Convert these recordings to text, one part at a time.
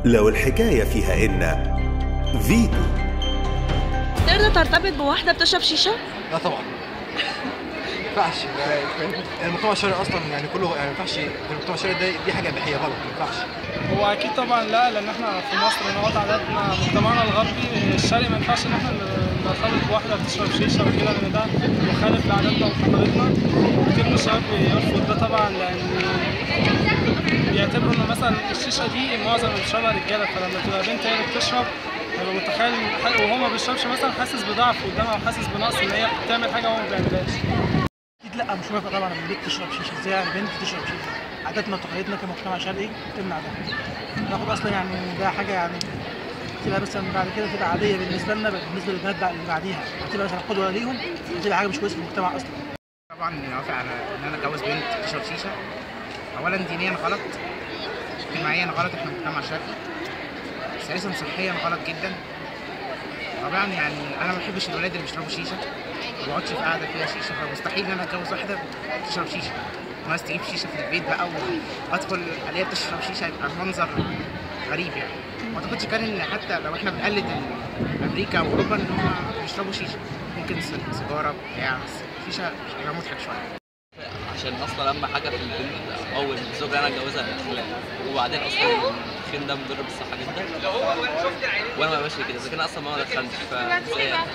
لو الحكاية فيها إن فيتو تقدر ترتبط بواحدة بتشرب شيشة؟ لا طبعا ما ينفعش المجتمع الشرقي اصلا يعني كله يعني ما ينفعش المجتمع الشرقي ده دي حاجه اباحيه غلط ما ينفعش هو اكيد طبعا لا لان احنا في مصر نقط عاداتنا مجتمعنا الغربي الشرقي ما ينفعش ان احنا نرتبط بواحده بتشرب شيشه وكده لان ده مخالف لعاداتنا وتقاليدنا كتير من الشباب بيرفض ده طبعا لان بيعتبروا ان مثلا الشيشه دي معظم اللي بيشربها رجاله فلما تبقى بنت هي اللي بتشرب هيبقى متخيل وهو ما بيشربش مثلا حاسس بضعف قدامها وحاسس بنقص ان هي بتعمل حاجه هو ما بيعملهاش اكيد لا مش موافق طبعا ان البنت تشرب شيشه ازاي يعني بنت تشرب شيشه عاداتنا وتقاليدنا كمجتمع شرقي تمنع ده ناخد اصلا يعني ده حاجه يعني تبقى مثلا بعد كده تبقى عاديه بالنسبه لنا بالنسبه للبنات بقى اللي بعديها تبقى مثلا قدوه ليهم تبقى حاجه مش كويسه في المجتمع اصلا طبعا موافق على ان انا اتجوز بنت تشرب شيشه اولا دينيا غلط اجتماعيا غلط احنا مجتمع شرقي ثالثا صحيا غلط جدا طبعا يعني انا ما بحبش الولاد اللي بيشربوا شيشه ما بقعدش في قاعده فيها شيشه فمستحيل ان انا اتجوز واحده بتشرب شيشه ناقص تجيب شيشه في البيت بقى وادخل الاقيها بتشرب شيشه يبقى المنظر غريب يعني ما اعتقدش كان ان حتى لو احنا بنقلد امريكا واوروبا ان هم بيشربوا شيشه ممكن س- سيجاره بتاع بس شيشه هيبقى مضحك شويه عشان اصلا اهم حاجه في البنت او الزوجه اللي انا اتجوزها الاخلاق وبعدين اصلا التدخين ده مضر بالصحه جدا وانا ما بقاش كده اذا كان اصلا ما دخلتش فازاي يعني؟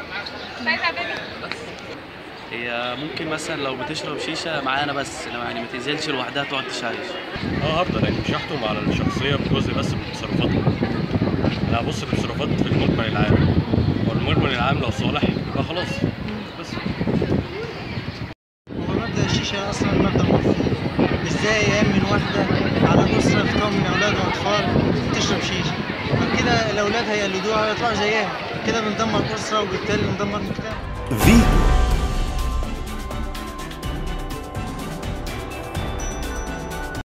بس هي ممكن مثلا لو بتشرب شيشه معانا بس لو يعني ما تنزلش لوحدها تقعد تشرش اه هفضل يعني مش هحكم على الشخصيه بجزء بس من تصرفاتها انا هبص للتصرفات في المجمل العام والمجمل العام لو صالح يبقى خلاص بس هو مبدا الشيشه اصلا مبدا مرفوض ازاي يامن واحده على اسره تكون من اولاد واطفال تشرب شيشه كده الاولاد هيقلدوها ويطلعوا زيها كده بندمر اسره وبالتالي بندمر مجتمع فيتو